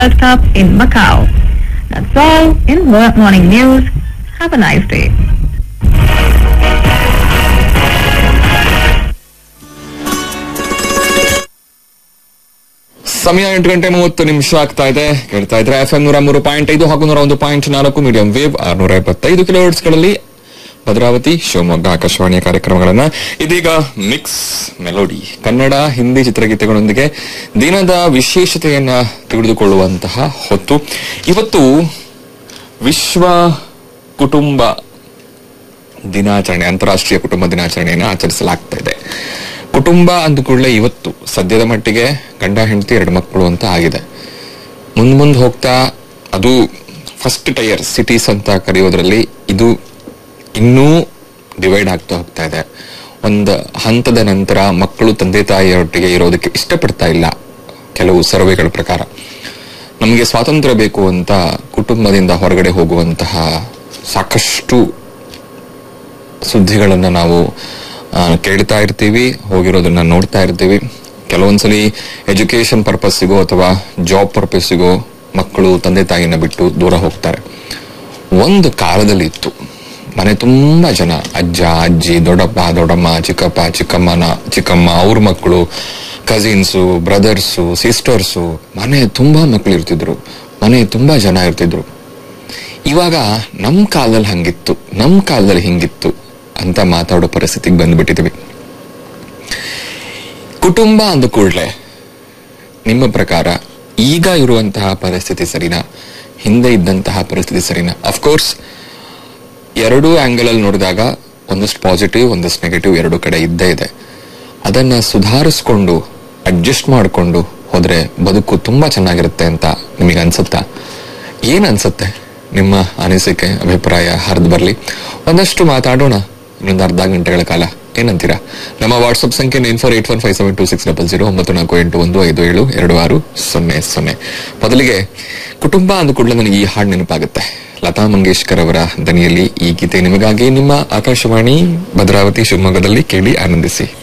World Cup in Macau. That's all in Mo- Morning News. Have a nice day. ಸಮಯ ಎಂಟು ಗಂಟೆ ಮೂವತ್ತು ನಿಮಿಷ ಆಗ್ತಾ ಇದೆ ಕೇಳ್ತಾ ಇದ್ರೆ ಎಫ್ ಎಂ ನೂರ ಮೂರು ಪಾಯಿಂಟ್ ಐದು ಹಾಗೂ ನೂರ ಒಂದು ಪಾಯಿಂಟ್ ನಾಲ್ಕು ಮೀಡಿಯಂ ವೇವ್ ಆರ್ನೂರ ಎಪ್ಪತ್ತೈದು ಕಿಲೋಹರ್ಟ್ಸ್ ಗಳಲ್ಲಿ ಭದ್ರಾವತಿ ಶಿವಮೊಗ್ಗ ಆಕಾಶವಾಣಿಯ ಕಾರ್ಯಕ್ರಮಗಳನ್ನ ಇದೀಗ ಮಿಕ್ಸ್ ಮೆಲೋಡಿ ಕನ್ನಡ ಹಿಂದಿ ಚಿತ್ರಗೀತೆಗಳೊಂದಿಗೆ ದಿನದ ವಿಶೇಷತೆಯನ್ನ ತಿಳಿದುಕೊಳ್ಳುವಂತಹ ಹೊತ್ತು ಇವತ್ತು ವಿಶ್ವ ಕುಟುಂಬ ದಿನಾಚರಣೆ ಅಂತಾರಾಷ್ಟ್ರೀಯ ಕುಟುಂಬ ದಿನಾಚರಣೆಯನ್ನು ಆಚರಿಸಲಾಗ್ತಾ ಇದೆ ಕುಟುಂಬ ಅಂದ ಕೂಡಲೇ ಇವತ್ತು ಸದ್ಯದ ಮಟ್ಟಿಗೆ ಗಂಡ ಹೆಂಡತಿ ಎರಡು ಮಕ್ಕಳು ಅಂತ ಆಗಿದೆ ಮುಂದ್ ಮುಂದ್ ಹೋಗ್ತಾ ಅದು ಫಸ್ಟ್ ಟೈರ್ ಸಿಟೀಸ್ ಅಂತ ಕರೆಯೋದ್ರಲ್ಲಿ ಇದು ಇನ್ನೂ ಡಿವೈಡ್ ಆಗ್ತಾ ಹೋಗ್ತಾ ಇದೆ ಒಂದು ಹಂತದ ನಂತರ ಮಕ್ಕಳು ತಂದೆ ತಾಯಿಯೊಟ್ಟಿಗೆ ಇರೋದಕ್ಕೆ ಇಷ್ಟಪಡ್ತಾ ಇಲ್ಲ ಕೆಲವು ಸರ್ವೆಗಳ ಪ್ರಕಾರ ನಮಗೆ ಸ್ವಾತಂತ್ರ್ಯ ಬೇಕು ಅಂತ ಕುಟುಂಬದಿಂದ ಹೊರಗಡೆ ಹೋಗುವಂತಹ ಸಾಕಷ್ಟು ಸುದ್ದಿಗಳನ್ನ ನಾವು ಆ, ಕೇಳ್ತಾ ಇರ್ತೀವಿ ಹೋಗಿರೋದನ್ನ ನೋಡ್ತಾ ಇರ್ತೀವಿ ಕೆಲವೊಂದ್ಸಲಿ ಎಜುಕೇಶನ್ ಪರ್ಪಸ್ಸಿಗೋ ಅಥವಾ ಜಾಬ್ ಪರ್ಪಸ್ಸಿಗೋ ಮಕ್ಕಳು ತಂದೆ ತಾಯಿನ ಬಿಟ್ಟು ದೂರ ಹೋಗ್ತಾರೆ ಒಂದು ಕಾಲದಲ್ಲಿ ಇತ್ತು ಮನೆ ತುಂಬಾ ಜನ ಅಜ್ಜ ಅಜ್ಜಿ ದೊಡ್ಡಪ್ಪ ದೊಡ್ಡಮ್ಮ ಚಿಕ್ಕಪ್ಪ ಚಿಕ್ಕಮ್ಮನ ಚಿಕ್ಕಮ್ಮ ಅವ್ರ ಮಕ್ಕಳು ಕಸಿನ್ಸು ಬ್ರದರ್ಸು ಸಿಸ್ಟರ್ಸು ಮನೆ ತುಂಬಾ ಮಕ್ಕಳು ಇರ್ತಿದ್ರು ಮನೆ ತುಂಬಾ ಜನ ಇರ್ತಿದ್ರು ಇವಾಗ ನಮ್ ಕಾಲದಲ್ಲಿ ಹಂಗಿತ್ತು ನಮ್ ಕಾಲದಲ್ಲಿ ಹಿಂಗಿತ್ತು ಅಂತ ಮಾತಾಡೋ ಪರಿಸ್ಥಿತಿಗೆ ಬಂದ್ಬಿಟ್ಟಿದೀವಿ ಕುಟುಂಬ ಅಂದ ಕೂಡಲೇ ನಿಮ್ಮ ಪ್ರಕಾರ ಈಗ ಇರುವಂತಹ ಪರಿಸ್ಥಿತಿ ಸರಿನಾ ಹಿಂದೆ ಇದ್ದಂತಹ ಪರಿಸ್ಥಿತಿ ಸರಿನಾ ಅಫ್ಕೋರ್ಸ್ ಎರಡೂ ಆಂಗಲ್ ಅಲ್ಲಿ ನೋಡಿದಾಗ ಒಂದಷ್ಟು ಪಾಸಿಟಿವ್ ಒಂದಷ್ಟು ನೆಗೆಟಿವ್ ಎರಡು ಕಡೆ ಇದ್ದೇ ಇದೆ ಅದನ್ನ ಸುಧಾರಿಸ್ಕೊಂಡು ಅಡ್ಜಸ್ಟ್ ಮಾಡಿಕೊಂಡು ಹೋದ್ರೆ ಬದುಕು ತುಂಬಾ ಚೆನ್ನಾಗಿರುತ್ತೆ ಅಂತ ನಿಮಗೆ ಅನ್ಸುತ್ತಾ ಏನ್ ಅನ್ಸುತ್ತೆ ನಿಮ್ಮ ಅನಿಸಿಕೆ ಅಭಿಪ್ರಾಯ ಹರಿದು ಬರ್ಲಿ ಒಂದಷ್ಟು ಮಾತಾಡೋಣ ಇನ್ನೊಂದು ಅರ್ಧ ಗಂಟೆಗಳ ಕಾಲ ಏನಂತೀರಾ ನಮ್ಮ ವಾಟ್ಸ್ಆಪ್ ಸಂಖ್ಯೆ nine four eight one five seven two six double zero ಒಂಬತ್ತು ನಾಲ್ಕು ಎಂಟು ಒಂದು ಐದು ಏಳು ಎರಡು ಆರು ಸೊನ್ನೆ ಸೊನ್ನೆ ಮೊದಲಿಗೆ ಕುಟುಂಬ ಅಂದ ಕೂಡಲೇ ನನಗೆ ಈ ಹಾಡು ನೆನಪಾಗುತ್ತೆ ಲತಾ ಮಂಗೇಶ್ಕರ್ ಅವರ ದನಿಯಲ್ಲಿ ಈ ಗೀತೆ ನಿಮಗಾಗಿ ನಿಮ್ಮ ಆಕಾಶವಾಣಿ ಭದ್ರಾವತಿ ಶಿವಮೊಗ್ಗದಲ್ಲಿ ಕೇಳಿ ಆನಂದಿಸಿ